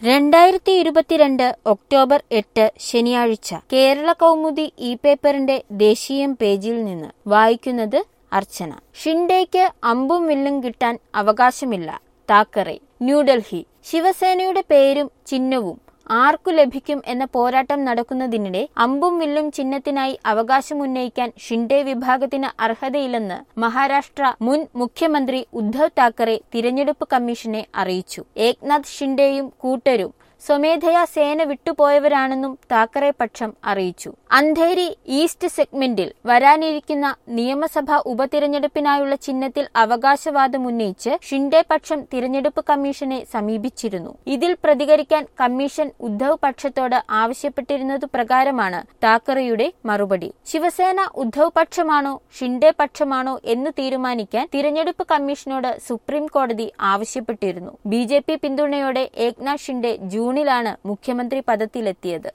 രണ്ടായിരത്തി ഇരുപത്തിരണ്ട് ഒക്ടോബർ എട്ട് ശനിയാഴ്ച കേരള കൗമുദി ഇ പേപ്പറിന്റെ ദേശീയം പേജിൽ നിന്ന് വായിക്കുന്നത് അർച്ചന ഷിൻഡേക്ക് അമ്പും വില്ലും കിട്ടാൻ അവകാശമില്ല താക്കറെ ന്യൂഡൽഹി ശിവസേനയുടെ പേരും ചിഹ്നവും ആർക്കു ലഭിക്കും എന്ന പോരാട്ടം നടക്കുന്നതിനിടെ അമ്പും വില്ലും ചിഹ്നത്തിനായി അവകാശമുന്നയിക്കാൻ ഷിൻഡെ വിഭാഗത്തിന് അർഹതയില്ലെന്ന് മഹാരാഷ്ട്ര മുൻ മുഖ്യമന്ത്രി ഉദ്ധവ് താക്കറെ തിരഞ്ഞെടുപ്പ് കമ്മീഷനെ അറിയിച്ചു ഏക്നാഥ് ഷിൻഡെയും കൂട്ടരും സ്വമേധയാ സേന വിട്ടുപോയവരാണെന്നും താക്കറെ പക്ഷം അറിയിച്ചു അന്ധേരി ഈസ്റ്റ് സെഗ്മെന്റിൽ വരാനിരിക്കുന്ന നിയമസഭാ ഉപതിരഞ്ഞെടുപ്പിനായുള്ള ചിഹ്നത്തിൽ അവകാശവാദമുന്നയിച്ച് ഷിൻഡെ പക്ഷം തിരഞ്ഞെടുപ്പ് കമ്മീഷനെ സമീപിച്ചിരുന്നു ഇതിൽ പ്രതികരിക്കാൻ കമ്മീഷൻ ഉദ്ധവ് പക്ഷത്തോട് ആവശ്യപ്പെട്ടിരുന്നതു പ്രകാരമാണ് താക്കറെയുടെ മറുപടി ശിവസേന ഉദ്ധവ് പക്ഷമാണോ ഷിൻഡെ പക്ഷമാണോ എന്ന് തീരുമാനിക്കാൻ തിരഞ്ഞെടുപ്പ് കമ്മീഷനോട് സുപ്രീം കോടതി ആവശ്യപ്പെട്ടിരുന്നു ബി ജെ പി പിന്തുണയോടെ ഏക്നാഥ് ഷിൻഡെ ജൂണിലാണ് മുഖ്യമന്ത്രി പദത്തിലെത്തിയത്